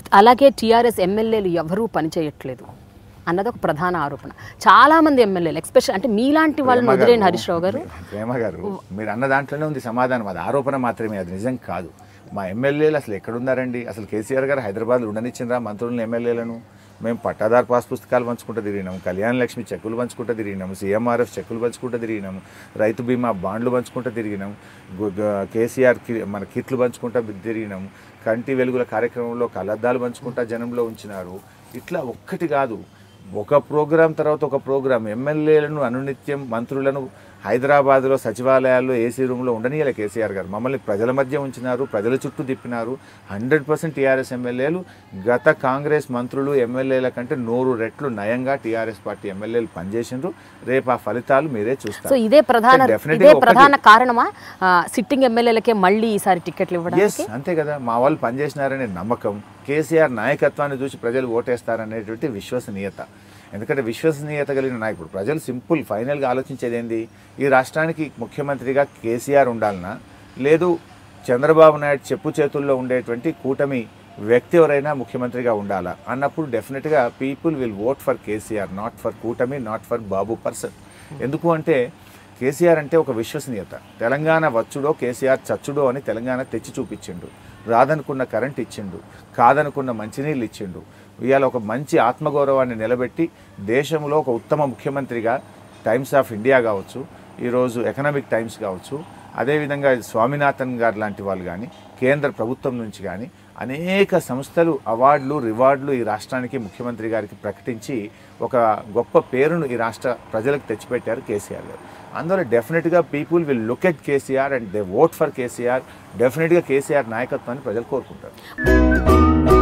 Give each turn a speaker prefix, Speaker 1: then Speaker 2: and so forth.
Speaker 1: అలాగే టీఆర్ఎస్ ఎమ్మెల్యేలు ఎవరూ పనిచేయట్లేదు అన్నది ఒక ప్రధాన ఆరోపణ చాలా మంది ఎమ్మెల్యేలు ఎక్స్పెషల్ అంటే మీలాంటి వాళ్ళని
Speaker 2: ప్రేమ
Speaker 1: వదిలేని
Speaker 2: గారు,
Speaker 1: హరీష్ రావు గారు
Speaker 2: ప్రేమ గారు మీరు అన్న దాంట్లోనే ఉంది సమాధానం అది ఆరోపణ మాత్రమే అది నిజం కాదు మా ఎమ్మెల్యేలు అసలు ఎక్కడున్నారండి అసలు కేసీఆర్ గారు హైదరాబాద్లో ఉండనిచ్చిండ్రా మంత్రులను ఎమ్మెల్యేలను మేము పట్టాదారు పాస్ పుస్తకాలు పంచుకుంటూ తిరిగినాము కళ్యాణ లక్ష్మి చెక్కులు పంచుకుంటూ తిరిగినాము సీఎంఆర్ఎఫ్ చెక్కులు పంచుకుంటూ తిరిగినాము రైతు బీమా బాండ్లు పంచుకుంటూ తిరిగినాము గు- గ- కేసీఆర్ కి- మన కిట్లు పంచుకుంటూ తిరిగినాము కంటి వెలుగుల కార్యక్రమంలో కలద్దాలు పంచుకుంటా జనంలో ఉంచినారు ఇట్లా ఒక్కటి కాదు ఒక ప్రోగ్రాం తర్వాత ఒక ప్రోగ్రాం ఎమ్మెల్యేలను అనునిత్యం మంత్రులను హైదరాబాద్లో సచివాలయాల్లో ఏసీ రూమ్లో ఉండనీయాలి కేసీఆర్ గారు మమ్మల్ని ప్రజల మధ్య ఉంచినారు ప్రజల చుట్టూ తిప్పినారు హండ్రెడ్ పర్సెంట్ టీఆర్ఎస్ ఎమ్మెల్యేలు గత కాంగ్రెస్ మంత్రులు ఎమ్మెల్యేల కంటే నూరు రెట్లు నయంగా టీఆర్ఎస్ పార్టీ ఎమ్మెల్యేలు పనిచేసిండ్రు రేపు ఆ ఫలితాలు మీరే
Speaker 1: సో
Speaker 2: చూస్తారు
Speaker 1: ఇదే ప్రధాన
Speaker 2: Definitely
Speaker 1: ఇదే
Speaker 2: ఒకటి-
Speaker 1: ప్రధాన కారణమా సిట్టింగ్ ఎమ్మెల్యేలకే మళ్ళీ ఈసారి టికెట్లు
Speaker 2: ఎస్
Speaker 1: ఇవ్వడానికి
Speaker 2: అంతే కదా మా వాళ్ళు పనిచేసినారనే నమ్మకం కేసీఆర్ నాయకత్వాన్ని చూసి ప్రజలు ఓటేస్తారనేటువంటి విశ్వసనీయత ఎందుకంటే విశ్వసనీయత కలిగిన నాయకుడు ప్రజలు సింపుల్ ఫైనల్గా ఆలోచించేది ఏంది ఈ రాష్ట్రానికి ముఖ్యమంత్రిగా కేసీఆర్ ఉండాలనా లేదు చంద్రబాబు నాయుడు చెప్పు చేతుల్లో ఉండేటువంటి కూటమి వ్యక్తి ఎవరైనా ముఖ్యమంత్రిగా ఉండాలా అన్నప్పుడు డెఫినెట్గా people will vote for KCR not for కూటమి నాట్ ఫర్ బాబు పర్సన్ ఎందుకు అంటే కేసీఆర్ అంటే ఒక విశ్వసనీయత తెలంగాణ వచ్చుడో కేసీఆర్ చచ్చుడో అని తెలంగాణ తెచ్చి చూపించిండు రాదనుకున్న కరెంట్ ఇచ్చిండు కాదనుకున్న మంచినీళ్ళు ఇచ్చిండు ఇవాళ ఒక మంచి ఆత్మగౌరవాన్ని నిలబెట్టి దేశంలో ఒక ఉత్తమ ముఖ్యమంత్రిగా టైమ్స్ ఆఫ్ ఇండియా కావచ్చు ఈరోజు ఎకనామిక్ టైమ్స్ కావచ్చు అదేవిధంగా స్వామినాథన్ గారు లాంటి వాళ్ళు కానీ కేంద్ర ప్రభుత్వం నుంచి కానీ అనేక సంస్థలు అవార్డులు రివార్డులు ఈ రాష్ట్రానికి ముఖ్యమంత్రి గారికి ప్రకటించి ఒక గొప్ప పేరును ఈ రాష్ట్ర ప్రజలకు తెచ్చిపెట్టారు కేసీఆర్ గారు అందువల్ల డెఫినెట్గా people will look at KCR and they vote for KCR డెఫినెట్గా కేసీఆర్ నాయకత్వాన్ని ప్రజలు కోరుకుంటారు